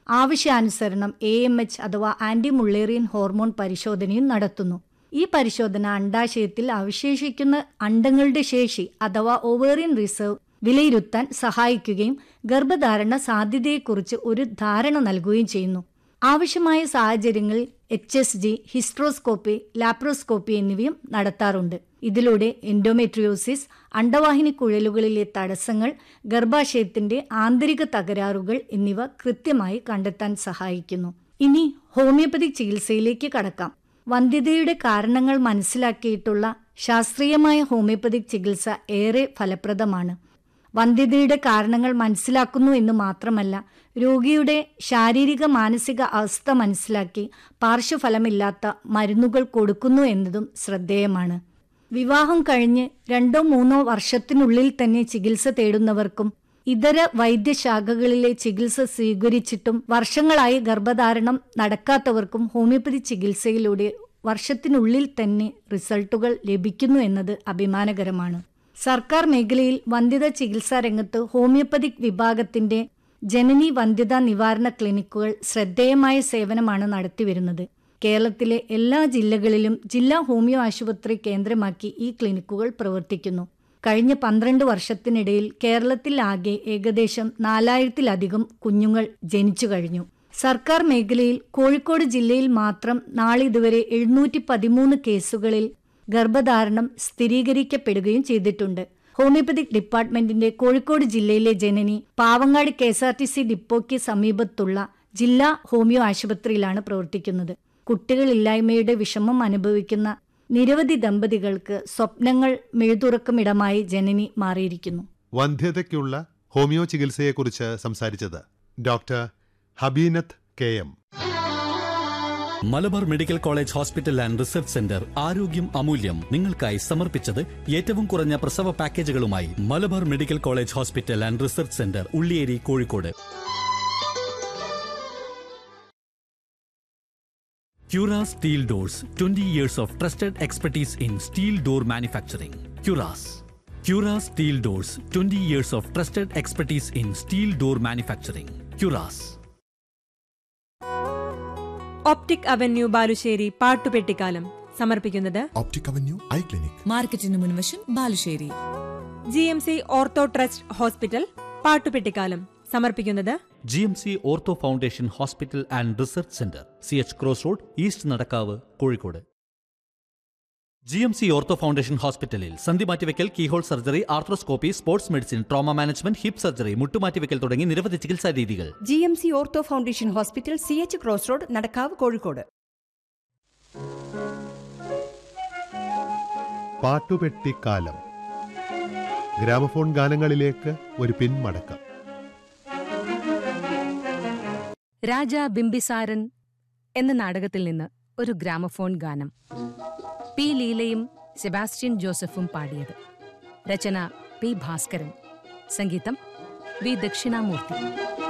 ആവശ്യാനുസരണം A M H അഥവാ anti Mullerian hormone പരിശോധനയും നടത്തുന്നു ഈ പരിശോധന അണ്ടാശയത്തിൽ അവശേഷിക്കുന്ന അണ്ടങ്ങളുടെ ശേഷി അഥവാ ഓവേറിയൻ റിസർവ് വിലയിരുത്താൻ സഹായിക്കുകയും ഗർഭധാരണ സാധ്യതയെക്കുറിച്ച് ഒരു ധാരണ നൽകുകയും ചെയ്യുന്നു ആവശ്യമായ സാഹചര്യങ്ങളിൽ H S G hysteroscopy laparoscopy എന്നിവയും നടത്താറുണ്ട് ഇതിലൂടെ എൻഡോമെട്രിയോസിസ് അണ്ടവാഹിനി കുഴലുകളിലെ തടസ്സങ്ങൾ ഗർഭാശയത്തിന്റെ ആന്തരിക തകരാറുകൾ എന്നിവ കൃത്യമായി കണ്ടെത്താൻ സഹായിക്കുന്നു ഇനി ഹോമിയോപ്പതി ചികിത്സയിലേക്ക് കടക്കാം വന്ധ്യതയുടെ കാരണങ്ങൾ മനസ്സിലാക്കിയിട്ടുള്ള ശാസ്ത്രീയമായ ഹോമിയോപ്പതിക് ചികിത്സ ഏറെ ഫലപ്രദമാണ് വന്ധ്യതയുടെ കാരണങ്ങൾ മനസ്സിലാക്കുന്നു എന്ന് മാത്രമല്ല രോഗിയുടെ ശാരീരിക മാനസിക അവസ്ഥ മനസ്സിലാക്കി പാർശ്വഫലമില്ലാത്ത മരുന്നുകൾ കൊടുക്കുന്നു എന്നതും ശ്രദ്ധേയമാണ് വിവാഹം കഴിഞ്ഞ് രണ്ടോ മൂന്നോ വർഷത്തിനുള്ളിൽ തന്നെ ചികിത്സ തേടുന്നവർക്കും ഇതര വൈദ്യശാഖകളിലെ ചികിത്സ സ്വീകരിച്ചിട്ടും വർഷങ്ങളായി ഗർഭധാരണം നടക്കാത്തവർക്കും ഹോമിയോപ്പതി ചികിത്സയിലൂടെ വർഷത്തിനുള്ളിൽ തന്നെ റിസൾട്ടുകൾ ലഭിക്കുന്നു എന്നത് അഭിമാനകരമാണ് സർക്കാർ മേഖലയിൽ വന്ധ്യത ചികിത്സാ രംഗത്ത് ഹോമിയോപ്പതിക് വിഭാഗത്തിന്റെ ജനനി വന്ധ്യതാ നിവാരണ ക്ലിനിക്കുകൾ ശ്രദ്ധേയമായ സേവനമാണ് നടത്തിവരുന്നത് കേരളത്തിലെ എല്ലാ ജില്ലകളിലും ജില്ലാ ഹോമിയോ ആശുപത്രി കേന്ദ്രമാക്കി ഈ ക്ലിനിക്കുകൾ പ്രവർത്തിക്കുന്നു കഴിഞ്ഞ പന്ത്രണ്ട് വർഷത്തിനിടയിൽ കേരളത്തിൽ ആകെ ഏകദേശം നാലായിരത്തിലധികം കുഞ്ഞുങ്ങൾ ജനിച്ചു കഴിഞ്ഞു സർക്കാർ മേഖലയിൽ കോഴിക്കോട് ജില്ലയിൽ മാത്രം നാളിതുവരെ എഴുന്നൂറ്റി പതിമൂന്ന് കേസുകളിൽ ഗർഭധാരണം സ്ഥിരീകരിക്കപ്പെടുകയും ചെയ്തിട്ടുണ്ട് ഹോമിയോപ്പതിക് ഡിപ്പാർട്ട്മെന്റിന്റെ കോഴിക്കോട് ജില്ലയിലെ Janani Pavangad K S R T C ഡിപ്പോയ്ക്ക് സമീപത്തുള്ള ജില്ലാ ഹോമിയോ ആശുപത്രിയിലാണ് പ്രവർത്തിക്കുന്നത് കുട്ടികളില്ലായ്മയുടെ വിഷമം അനുഭവിക്കുന്ന നിരവധി ദമ്പതികൾക്ക് സ്വപ്നങ്ങൾ മെഴുതുറക്കമിടമായി ജനനി മാറിയിരിക്കുന്നു വന്ധ്യതയ്ക്കുള്ള ഹോമിയോ ചികിത്സയെക്കുറിച്ച് സംസാരിച്ചത് doctor Habeenath K M Malabar medical college hospital and research centre ആരോഗ്യം അമൂല്യം നിങ്ങൾക്കായി സമർപ്പിച്ചത് ഏറ്റവും കുറഞ്ഞ പ്രസവ പാക്കേജുകളുമായി Malabar medical college hospital and research centre Ulliyeri Kozhikode Cura Steel Doors 20 years of trusted expertise in steel door manufacturing. Curas. Cura Steel Doors 20 years of trusted expertise in steel door manufacturing. Curas. Optic avenue Balussery പാട്ടുപെട്ടിക്കാലം സമർപ്പിക്കുന്നത് optic avenue eye clinic മാർക്കറ്റിന് മുൻവശം Balussery G M C ortho trust hospital പാട്ടുപെട്ടിക്കാലം സമർപ്പിക്കുന്നത് G M C ortho foundation hospital and research centre C H cross road east Nadakkavu Kozhikode G M C ortho foundation ഹോസ്പിറ്റലിൽ സന്ധി മാറ്റിവെക്കൽ keyhole surgery arthroscopy sports medicine trauma management hip surgery മുട്ടുമാറ്റിവെക്കൽ തുടങ്ങി നിരവധി ചികിത്സാ രീതികൾ G M C ortho foundation hospital C H cross road Nadakkavu Kozhikode പാട്ടുപെട്ടിക്കാലം gramophone ഗാനങ്ങളിലേക്ക് ഒരു പിന്മടക്കം രാജ ബിംബിസാരൻ എന്ന നാടകത്തിൽ നിന്ന് ഒരു ഗ്രാമഫോൺ ഗാനം പി ലീലയും സെബാസ്റ്റ്യൻ ജോസഫും പാടിയത് രചന പി ഭാസ്കരൻ സംഗീതം വി ദക്ഷിണാമൂർത്തി